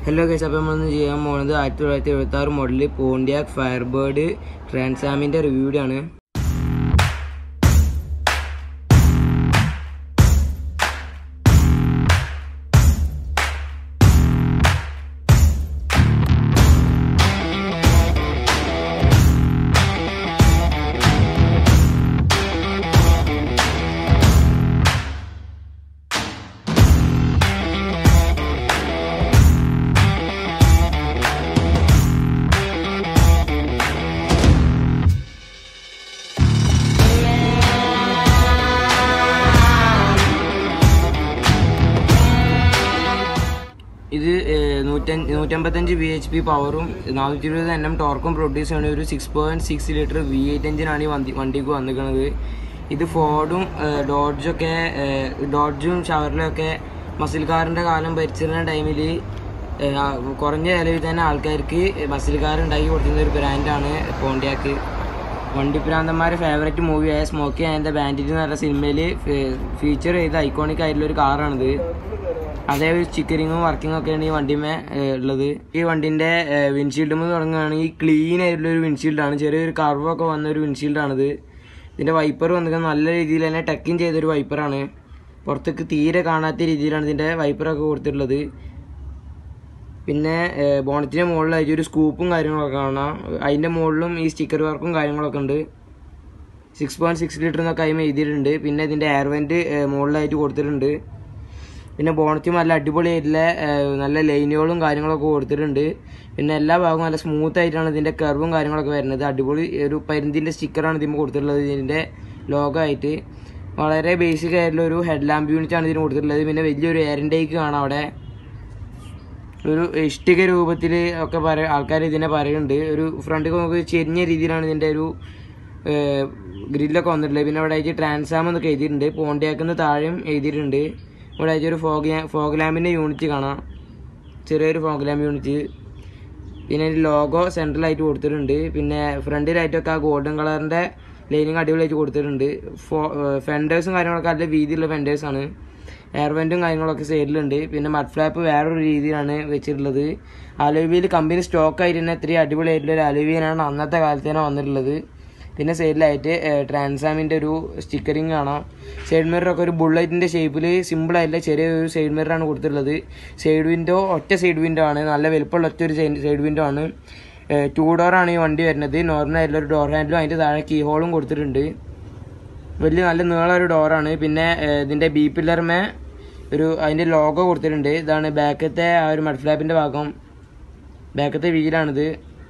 hello guys അപ്പോൾ നമ്മൾ ചെയ്യാൻ പോകുന്നത് ആയിരത്തി തൊള്ളായിരത്തി എഴുപത്തി ആറ് മോഡല് പോണ്ടിയാക് ഫയർബേർഡ് ട്രാൻസാമിൻ്റെ റിവ്യൂടെ ആണ് ഇത് നൂറ്റഞ്ച് നൂറ്റമ്പത്തഞ്ച് ബി എച്ച് പി പവറും നാനൂറ്റി ഇരുപത് എൻ എം ടോർക്കും പ്രൊഡ്യൂസ് ചെയ്യുന്ന ഒരു six point six litre V eight എഞ്ചിനാണ് ഈ വണ്ടി വണ്ടിക്ക് വന്നിരിക്കുന്നത് ഇത് ഫോർഡും ഡോഡ്ജൊക്കെ ഡോഡ്ജും ഷവറിലൊക്കെ മസിൽ കാറിൻ്റെ കാലം ഭരിച്ചിരുന്ന ടൈമിൽ കുറഞ്ഞ ചിലവിൽ തന്നെ ആൾക്കാർക്ക് മസിൽ കാർ ഉണ്ടാക്കി കൊടുത്തിരുന്ന ഒരു ബ്രാൻഡാണ് പോണ്ടിയാക്ക് വണ്ടി പ്രാന്തന്മാരെ ഫേവറേറ്റ് മൂവിയായ സ്മോക്കി ആൻഡ് ബാൻഡിറ്റ് എന്ന് പറഞ്ഞ സിനിമയിൽ ഫീച്ചർ ചെയ്ത ഐക്കോണിക് ആയിട്ടുള്ള ഒരു കാറാണിത് അതേ ഒരു സ്റ്റിക്കറിങ്ങും വർക്കിങ്ങും ഒക്കെയാണ് ഈ വണ്ടിമേ ഉള്ളത് ഈ വണ്ടിന്റെ വിൻഷീൽഡ് തുടങ്ങുകയാണെങ്കിൽ ക്ലീൻ ആയിട്ടുള്ള ഒരു വിൻഷീൽഡാണ് ചെറിയൊരു കർവൊക്കെ വന്ന ഒരു വിൻഷീൽഡാണിത് ഇതിന്റെ വൈപ്പർ വന്നിരിക്കുന്നത് നല്ല രീതിയിൽ തന്നെ ടക്കിങ് ചെയ്തൊരു വൈപ്പറാണ് പുറത്തേക്ക് തീരെ കാണാത്ത രീതിയിലാണ് ഇതിന്റെ വൈപ്പറൊക്കെ കൊടുത്തിട്ടുള്ളത് പിന്നെ ബോണറ്റിന്റെ മുകളിലായിട്ട് ഒരു സ്കൂപ്പും കാര്യങ്ങളൊക്കെ കാണാം അതിന്റെ മുകളിലും ഈ സ്റ്റിക്കർ വർക്കും കാര്യങ്ങളൊക്കെ ഉണ്ട് സിക്സ് പോയിന്റ് സിക്സ് ലിറ്റർ എന്നൊക്കെ അതിമ എഴുതിയിട്ടുണ്ട് പിന്നെ ഇതിന്റെ എയർ വെന്റ് മുകളിലായിട്ട് കൊടുത്തിട്ടുണ്ട് പിന്നെ ബോണറ്റും നല്ല അടിപൊളിയായിട്ടുള്ള നല്ല ലൈനുകളും കാര്യങ്ങളൊക്കെ കൊടുത്തിട്ടുണ്ട് പിന്നെ എല്ലാ ഭാഗവും നല്ല സ്മൂത്ത് ആയിട്ടാണ് ഇതിന്റെ കർവും കാര്യങ്ങളൊക്കെ വരുന്നത് അടിപൊളി ഒരു പരുന്തിന്റെ സ്റ്റിക്കറാണ് ഇതിന് കൊടുത്തിട്ടുള്ളത് ഇതിന്റെ ലോഗോ ആയിട്ട് വളരെ ബേസിക് ആയിട്ടുള്ള ഒരു ഹെഡ് ലാമ്പ് യൂണിറ്റ് ആണ് ഇതിന് കൊടുത്തിട്ടുള്ളത് പിന്നെ വലിയൊരു എയർ ഇൻടേക്ക് കാണാം അവിടെ ഒരു ഇഷ്ടിക രൂപത്തിൽ ഒക്കെ പറ ആൾക്കാർ ഇതിനെ പറയുന്നുണ്ട് ഒരു ഫ്രണ്ട് നമുക്ക് ചെരിഞ്ഞ രീതിയിലാണ് ഇതിന്റെ ഒരു ഗ്രില്ലൊക്കെ വന്നിട്ടുള്ളത് പിന്നെ ഇവിടെ ആയിട്ട് ട്രാൻസാം എന്നൊക്കെ എഴുതിയിട്ടുണ്ട് പോണ്ടിയാക്കുന്ന താഴെയും എഴുതിയിട്ടുണ്ട് ഇവിടെ ആയിട്ട് ഒരു ഫോഗ് ഫോഗ് ലാമ്പിൻ്റെ യൂണിറ്റ് കാണാം ചെറിയൊരു ഫോഗ് ലാമ്പ് യൂണിറ്റ് പിന്നെ ലോഗോ സെൻട്രലായിട്ട് കൊടുത്തിട്ടുണ്ട് പിന്നെ ഫ്രണ്ടിലായിട്ടൊക്കെ ആ ഗോൾഡൻ കളറിൻ്റെ ലൈനിങ് അടിപൊളിയായിട്ട് കൊടുത്തിട്ടുണ്ട് ഫോ ഫെൻഡേഴ്സും കാര്യങ്ങളൊക്കെ നല്ല വീതിയുള്ള ഫെൻഡേഴ്സാണ് എയർ വെൻറ്റും കാര്യങ്ങളൊക്കെ സൈഡിലുണ്ട് പിന്നെ മഡ് ഫ്ലാപ്പ് വേറൊരു രീതിയിലാണ് വെച്ചിട്ടുള്ളത് അലോവിയിൽ കമ്പനി സ്റ്റോക്ക് ആയിട്ട് തന്നെ ഇത്രയും അടിപൊളിയായിട്ടുള്ള ഒരു അലോവിയനാണ് അന്നത്തെ കാലത്ത് തന്നെ വന്നിട്ടുള്ളത് പിന്നെ സൈഡിലായിട്ട് ട്രാൻസാമിൻ്റെ ഒരു സ്റ്റിക്കറിങ് കാണാം സൈഡ് മിററൊക്കെ ഒരു ബുള്ളറ്റിൻ്റെ ഷേപ്പിൽ സിമ്പിളായിട്ടുള്ള ചെറിയൊരു സൈഡ് മിററാണ് കൊടുത്തിട്ടുള്ളത് സൈഡ് വിൻഡോ ഒറ്റ സൈഡ് വിൻഡോ ആണ് നല്ല വലുപ്പമുള്ള ഒറ്റ ഒരു സൈഡ് വിൻഡോ ആണ് ടൂ ഡോറാണ് ഈ വണ്ടി വരുന്നത് നോർമൽ ആയിട്ടുള്ള ഒരു ഡോർ ഹാൻഡിലും അതിൻ്റെ താഴെ കീ ഹോളും കൊടുത്തിട്ടുണ്ട് വലിയ നല്ല നീള ഒരു ഡോറാണ് പിന്നെ ഇതിൻ്റെ ബി പില്ലർമേ ഒരു അതിൻ്റെ ലോഗോ കൊടുത്തിട്ടുണ്ട് ഇതാണ് ബാക്കത്തെ ആ ഒരു മഡ് ഫ്ലാപ്പിൻ്റെ ഭാഗം ബാക്കത്തെ വീലാണിത്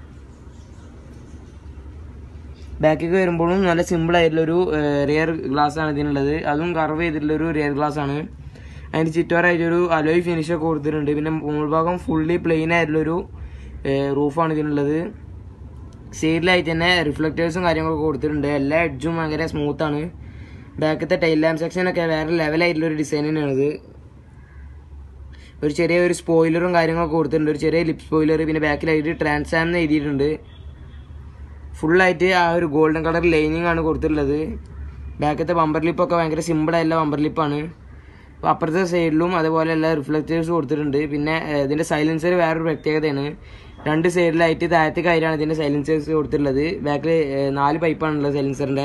ബാക്കിലേക്ക് വരുമ്പോഴും നല്ല സിമ്പിൾ ആയിട്ടുള്ള ഒരു റിയർ ഗ്ലാസ് ആണ് ഇതിനുള്ളത് അതും കർവ് ചെയ്തിട്ടുള്ള ഒരു റിയർ ഗ്ലാസ് ആണ് അതിന് ചുറ്റുവരായിട്ട് ഒരു അലോയ് ഫിനിഷ് ഒക്കെ കൊടുത്തിട്ടുണ്ട് പിന്നെ മുൾഭാഗം ഫുള്ളി പ്ലെയിൻ ആയിട്ടുള്ളൊരു റൂഫാണ് ഇതിനുള്ളത് സൈഡിലായിട്ട് തന്നെ റിഫ്ലക്റ്റേഴ്സും കാര്യങ്ങളൊക്കെ കൊടുത്തിട്ടുണ്ട് എല്ലാ എഡ്ജും ഭയങ്കര സ്മൂത്ത് ആണ് ബാക്കത്തെ ടൈൽ ലാമ്പ് സെക്ഷനൊക്കെ വേറെ ലെവലായിട്ടുള്ള ഒരു ഡിസൈൻ തന്നെയാണിത് ഒരു ചെറിയ ഒരു സ്പോയിലറും കാര്യങ്ങളൊക്കെ കൊടുത്തിട്ടുണ്ട് ഒരു ചെറിയ ലിപ് സ്പോയിലർ പിന്നെ ബാക്കിലായിട്ട് ട്രാൻസാം എന്ന് എഴുതിയിട്ടുണ്ട് ഫുള്ളായിട്ട് ആ ഒരു ഗോൾഡൻ കളർ ലൈനിങ് ആണ് കൊടുത്തിട്ടുള്ളത് ബാക്കത്തെ ബമ്പർ ലിപ്പൊക്കെ ഭയങ്കര സിമ്പിളായിട്ടുള്ള ബമ്പർ ലിപ്പാണ് അപ്പോൾ അപ്പുറത്തെ സൈഡിലും അതുപോലെ എല്ലാ റിഫ്ലക്റ്റേഴ്സ് കൊടുത്തിട്ടുണ്ട് പിന്നെ ഇതിൻ്റെ സൈലൻസർ വേറൊരു പ്രത്യേകതയാണ് രണ്ട് സൈഡിലായിട്ട് താഴത്തെ കയ്യിലാണ് ഇതിൻ്റെ സൈലൻസേഴ്സ് കൊടുത്തിട്ടുള്ളത് ബാക്കിൽ നാല് പൈപ്പാണുള്ളത് സൈലൻസറിൻ്റെ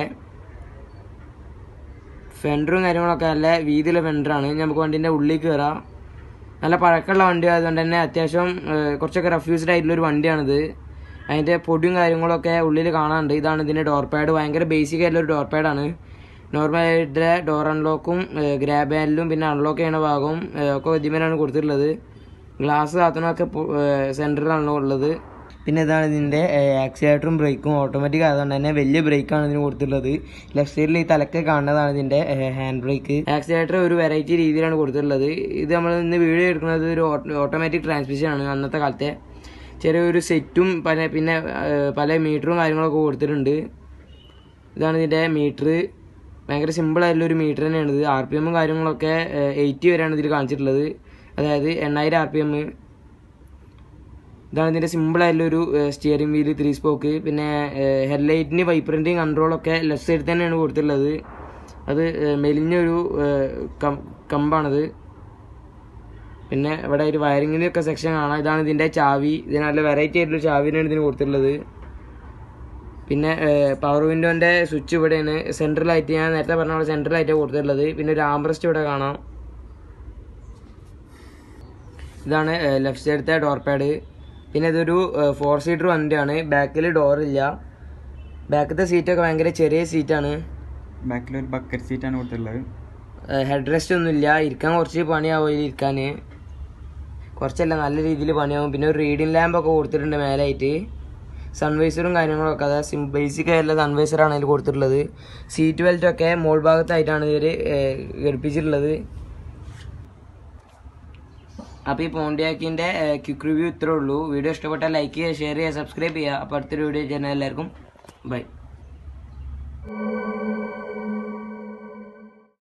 ഫെൻഡറും കാര്യങ്ങളൊക്കെ നല്ല വീതിയുള്ള ഫെൻഡറാണ് നമുക്ക് വണ്ടീൻ്റെ ഉള്ളിൽ കയറാം നല്ല പഴക്കമുള്ള വണ്ടി ആയതുകൊണ്ട് തന്നെ അത്യാവശ്യം കുറച്ചൊക്കെ റഫ്യൂസ്ഡ് ആയിട്ടുള്ള ഒരു വണ്ടിയാണിത് അതിൻ്റെ പൊടിയും കാര്യങ്ങളൊക്കെ ഉള്ളിൽ കാണാനുണ്ട് ഇതാണ് ഇതിൻ്റെ ഡോർ പാഡ് ഭയങ്കര ബേസിക് ആയിട്ടുള്ള ഒരു ഡോർ പാഡാണ് നോർമലായിട്ട് ഡോർ അൺലോക്കും ഗ്രാബ് ഹാൻഡിലും പിന്നെ അൺലോക്ക് ചെയ്യുന്ന ഭാഗവും ഒക്കെ ഇതിമേലാണ് കൊടുത്തിട്ടുള്ളത് ഗ്ലാസ് താത്തനൊക്കെ സെൻറ്ററിലാണ് ഉള്ളത് പിന്നെ ഇതാണ് ഇതിൻ്റെ ആക്സിലേറ്ററും ബ്രേക്കും ഓട്ടോമാറ്റിക് ആയതുകൊണ്ട് തന്നെ വലിയ ബ്രേക്കാണ് ഇതിന് കൊടുത്തിട്ടുള്ളത് ലെഫ്റ്റ് സൈഡിൽ ഈ തലക്കെ കാണുന്നതാണ് ഇതിൻ്റെ ഹാൻഡ് ബ്രേക്ക് ആക്സിലേറ്റർ ഒരു വെറൈറ്റി രീതിയിലാണ് കൊടുത്തിട്ടുള്ളത് ഇത് നമ്മൾ ഇന്ന് വീഡിയോ എടുക്കുന്നത് ഒരു ഓട്ടോമാറ്റിക് ട്രാൻസ്മിഷൻ ആണ് അന്നത്തെ കാലത്തെ ചെറിയൊരു സെറ്റും പല പിന്നെ പല മീറ്ററും കാര്യങ്ങളൊക്കെ കൊടുത്തിട്ടുണ്ട് ഇതാണ് ഇതിൻ്റെ മീറ്റർ ഭയങ്കര സിമ്പിൾ ആയിട്ടുള്ള ഒരു മീറ്റർ തന്നെയാണ് ഇത് ആർ പി എമ്മും കാര്യങ്ങളൊക്കെ എയ്റ്റി വരെയാണ് ഇതിൽ കാണിച്ചിട്ടുള്ളത് അതായത് എണ്ണായിരം ആർ പി എം ഇതാണ് ഇതിൻ്റെ സിമ്പിൾ ആയിട്ടുള്ള ഒരു സ്റ്റിയറിംഗ് വീല് ത്രീ സ്പോക്ക് പിന്നെ ഹെഡ്ലൈറ്റിന് വൈപ്പറിൻ്റെയും കൺട്രോളൊക്കെ ലെഫ്റ്റ് സൈഡിൽ തന്നെയാണ് കൊടുത്തിട്ടുള്ളത് അത് മെലിഞ്ഞൊരു കമ്പാണത് പിന്നെ ഇവിടെ ഒരു വയറിങ്ങിൻ്റെ ഒക്കെ സെക്ഷൻ കാണാം ഇതാണ് ഇതിൻ്റെ ചാവി ഇത് നല്ല വെറൈറ്റി ആയിട്ടുള്ള ചാവിനാണ് ഇതിന് കൊടുത്തിട്ടുള്ളത് പിന്നെ പവർ വിൻഡോൻ്റെ സ്വിച്ച് ഇവിടെയാണ് സെൻട്രലായിട്ട് ഞാൻ നേരത്തെ പറഞ്ഞ പോലെ സെൻട്രലായിട്ടാണ് കൊടുത്തിട്ടുള്ളത് പിന്നെ ഒരു ആംബ്രസ്റ്റ് ഇവിടെ കാണാം ഇതാണ് ലെഫ്റ്റ് സൈഡത്തെ ഡോർ പാഡ് പിന്നെ ഇതൊരു ഫോർ സീറ്റർ വണ്ടിയാണ് ബാക്കിൽ ഡോറില്ല ബാക്കത്തെ സീറ്റൊക്കെ ഭയങ്കര ചെറിയ സീറ്റാണ് ബാക്കിൽ ഒരു ബക്കറ്റ് സീറ്റാണ് കൊടുത്തിട്ടുള്ളത് ഹെഡ് റെസ്റ്റ് ഒന്നുമില്ല ഇരിക്കാൻ കുറച്ച് പണിയാവും ഇതിൽ ഇരിക്കാൻ കുറച്ചല്ല നല്ല രീതിയിൽ പണിയാവും പിന്നെ ഒരു റീഡിംഗ് ലാമ്പൊക്കെ കൊടുത്തിട്ടുണ്ട് മേലായിട്ട് സൺവൈസറും കാര്യങ്ങളൊക്കെ അതായത് സിം ബേസിക് ആയിട്ടുള്ള സൺവൈസറാണ് അതിൽ കൊടുത്തിട്ടുള്ളത് സീറ്റ് ബെൽറ്റൊക്കെ മോൾ ഭാഗത്തായിട്ടാണ് ഇവർ ഘടിപ്പിച്ചിട്ടുള്ളത് അപ്പോൾ ഈ പോണ്ടിയാക്കിൻ്റെ ക്വിക്ക് റിവ്യൂ ഇത്രേ ഉള്ളൂ വീഡിയോ ഇഷ്ടപ്പെട്ടാൽ ലൈക്ക് ചെയ്യുക ഷെയർ ചെയ്യുക സബ്സ്ക്രൈബ് ചെയ്യുക അപ്പോൾ അടുത്തൊരു വീഡിയോ ചെയ്യുന്ന എല്ലാവർക്കും ബൈ